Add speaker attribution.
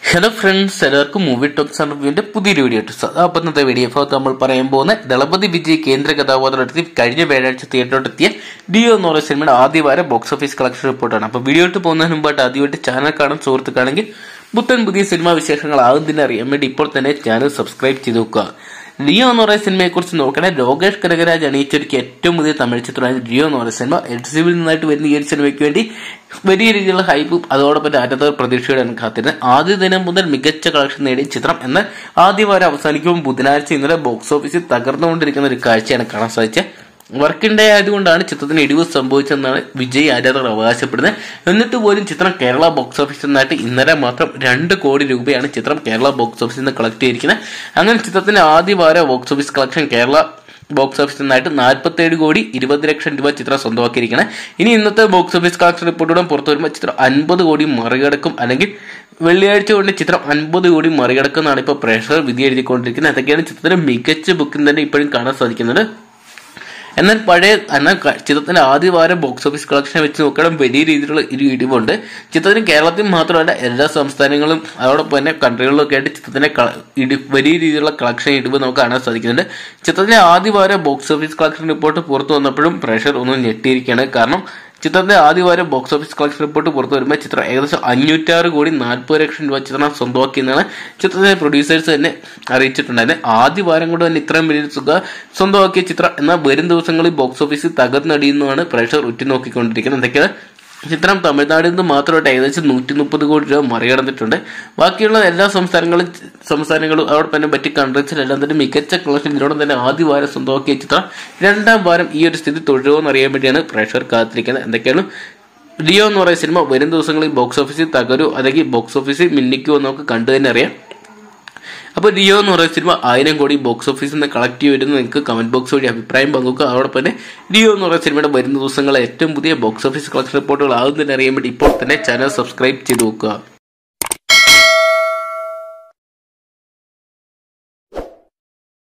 Speaker 1: hello friends എല്ലാവർക്കും movie talks and റിവ്യൂവിന്റെ പുതിയൊരു വീഡിയോ ഇട്ടു അപ്പോൾ ഇന്നത്തെ വീഡിയോ ഭാഗത്ത് നമ്മൾ പറയാൻ പോകുന്ന ദളപതി വിജയ് കേന്ദ്ര കഥാപാത്രത്തിൽ കഴിഞ്ഞ വ്യാഴാഴ്ച തിയേറ്ററിലോട്ടെത്തിയ ഡിയോ എന്ന് പറയുന്ന സിനിമയുടെ ആദ്യവാര ബോക്സ് ഓഫീസ് കളക്ഷൻ റിപ്പോർട്ടാണ് അപ്പോൾ വീഡിയോ ഇട്ട് പോകുന്നതിന് മുമ്പായിട്ട് ആദ്യമായിട്ട് ചാനൽ കാണും സുഹൃത്തുക്കാണെങ്കിൽ പുത്തൻ പുതിയ സിനിമാ വിശേഷങ്ങൾ ആകുന്നതിന് അറിയാൻ വേണ്ടി ഇപ്പോൾ തന്നെ ചാനൽ സബ്സ്ക്രൈബ് ചെയ്ത് നോക്കുക ലിയോ എന്ന് പറയുന്ന സിനിമയെ കുറിച്ച് നോക്കണേ ലോകേഷ് കനകരാജ് അണിയിച്ചൊരുക്കിയ ഏറ്റവും പുതിയ തമിഴ് ചിത്രമാണ് ലിയോ എന്ന് പറയുന്ന സിനിമ എൽ സി ബിയിൽ നിന്നായിട്ട് വരുന്ന ഈ ഒരു സിനിമയ്ക്ക് വേണ്ടി വലിയ രീതിയിലുള്ള ഹൈപ്പും അതോടൊപ്പം ആരാധകർ പ്രതീക്ഷയോടെയാണ് കാത്തിരുന്നത് ആദ്യ ദിനം മുതൽ മികച്ച കളക്ഷൻ നേടിയ ചിത്രം എന്നാൽ ആദ്യവാരം അവസാനിക്കുമ്പോൾ ബുധനാഴ്ച ഇന്നലെ ബോക്സ് ഓഫീസിൽ തകർന്നുകൊണ്ടിരിക്കുന്ന ഒരു കാഴ്ചയാണ് കാണാൻ സാധിച്ചത് വർക്കിംഗ് ഡേ ആയതുകൊണ്ടാണ് ചിത്രത്തിന് ഇടിവ് സംഭവിച്ചതെന്നാണ് വിജയ് ആരാധകർ അവകാശപ്പെടുന്നത് എന്നിട്ട് പോലും ചിത്രം കേരള ബോക്സ് ഓഫീസിൽ നിന്നായിട്ട് ഇന്നലെ മാത്രം രണ്ട് കോടി രൂപയാണ് ചിത്രം കേരള ബോക്സ് ഓഫീസിൽ നിന്ന് കളക്ട് ചെയ്തിരിക്കുന്നത് അങ്ങനെ ചിത്രത്തിന്റെ ആദ്യ വാര box office collection Kerala box ഓഫീസിൽ നിന്നായിട്ട് നാൽപ്പത്തേഴ് കോടി ഇരുപത് ലക്ഷം രൂപ ചിത്രം സ്വന്തമാക്കിയിരിക്കണം ഇനി ഇന്നത്തെ ബോക്സ് ഓഫീസ് കളക്ഷൻ റിപ്പോർട്ടുடன் പുറത്തു വരുമ്പോൾ ചിത്രം അൻപത് കോടി മറികടക്കും അല്ലെങ്കിൽ വെള്ളിയാഴ്ച കൊണ്ട് ചിത്രം അൻപത് കോടി മറികടക്കുമെന്നാണ് ഇപ്പോൾ പ്രേക്ഷകർ വിധി എഴുതിക്കൊണ്ടിരിക്കുന്നത് അതൊക്കെയാണ് ചിത്രത്തിന്റെ മികച്ച ബുക്കിംഗ് തന്നെ ഇപ്പോഴും കാണാൻ സാധിക്കുന്നത് എന്നാൽ പഴയ എന്നാൽ ക- ചിത്രത്തിന്റെ ആദ്യ വാരം ബോക്സ് ഓഫീസ് കളക്ഷൻ വെച്ച് നോക്കണം വലിയ രീതിയിലുള്ള ഒരു ഇടിവുണ്ട് ചിത്രത്തിന് കേരളത്തിൽ മാത്രമല്ല എല്ലാ സംസ്ഥാനങ്ങളും അതോടൊപ്പം തന്നെ കൺട്രികളിലൊക്കെ ആയിട്ട് ചിത്രത്തിന്റെ ക- ഇടി വലിയ രീതിയിലുള്ള കളക്ഷൻ ഇടിവ് നമുക്ക് കാണാൻ സാധിക്കുന്നുണ്ട് ചിത്രത്തിന്റെ ആദ്യ വാരം ബോക്സ് ഓഫീസ് കളക്ഷൻ റിപ്പോർട്ട് പുറത്തു വന്നപ്പോഴും പ്രഷർ ഒന്ന് ഞെട്ടിയിരിക്കുകയാണ് കാരണം ചിത്രത്തിന്റെ ആദ്യ വാരം ബോക്സ് ഓഫീസ് കളക്ഷൻ റിപ്പോർട്ട് പുറത്തു വരുമ്പോൾ ചിത്രം ഏകദേശം അഞ്ഞൂറ്റാറ് കോടി നാൽപ്പത് ലക്ഷം രൂപ ചിത്രം സ്വന്തമാക്കിയെന്നാണ് ചിത്രത്തിന്റെ പ്രൊഡ്യൂസേഴ്സ് തന്നെ അറിയിച്ചിട്ടുണ്ടായിരുന്നു ആദ്യ വാരം കൊണ്ട് തന്നെ ഇത്രയും വലിയ തുക സ്വന്തമാക്കിയ ചിത്രം എന്നാൽ വരും ദിവസങ്ങളിൽ ബോക്സ് ഓഫീസിൽ തകർന്നടിയുന്നതാണ് പ്രേക്ഷകർ ഉറ്റുനോക്കിക്കൊണ്ടിരിക്കുന്നത് എന്തൊക്കെയാണ് ചിത്രം തമിഴ്നാടിൽ നിന്ന് മാത്രമായിട്ട് ഏകദേശം നൂറ്റി മുപ്പത് കോടി രൂപ മറികടന്നിട്ടുണ്ട് ബാക്കിയുള്ള എല്ലാ സംസ്ഥാനങ്ങളും സംസ്ഥാനങ്ങളും അതോടൊപ്പം തന്നെ മറ്റ് കൺട്രീസിലെല്ലാം തന്നെ മികച്ച കളക്ഷൻ ഇതിനോടൊപ്പം തന്നെ ആദ്യ വാരം സ്വന്തമാക്കിയ ചിത്രം രണ്ടാം വാരം ഈ ഒരു സ്ഥിതി തുടരുമോ എന്നറിയാൻ വേണ്ടിയാണ് പ്രേക്ഷകർ കാത്തിരിക്കുന്നത് എന്തൊക്കെയാണ് ലിയോ എന്ന് പറയുന്ന സിനിമ വരും ദിവസങ്ങളിൽ ബോക്സ് ഓഫീസിൽ തകരൂ അല്ലെങ്കിൽ ബോക്സ് ഓഫീസിൽ മിന്നിക്കുമോ എന്ന് നമുക്ക് കണ്ടു തന്നെ അറിയാം അപ്പോൾ ലിയോ എന്ന് പറയുന്ന സിനിമ ആയിരം കോടി ബോക്സ് ഓഫീസിൽ നിന്ന് കളക്ട് ചെയ്യുമെന്ന് നിങ്ങൾക്ക് കമന്റ് ബോക്സ് വഴി അഭിപ്രായം പങ്കുവെക്കുക അതോടൊപ്പം തന്നെ ലിയോ എന്ന് പറയുന്ന സിനിമയുടെ വരുന്ന ദിവസങ്ങളെ ഏറ്റവും പുതിയ ബോക്സ് ഓഫീസ് കളക്ഷൻ റിപ്പോർട്ടുകൾ ആകുന്നതിന് അറിയാൻ വേണ്ടി ഇപ്പോൾ തന്നെ ചാനൽ സബ്സ്ക്രൈബ് ചെയ്ത് നോക്കുക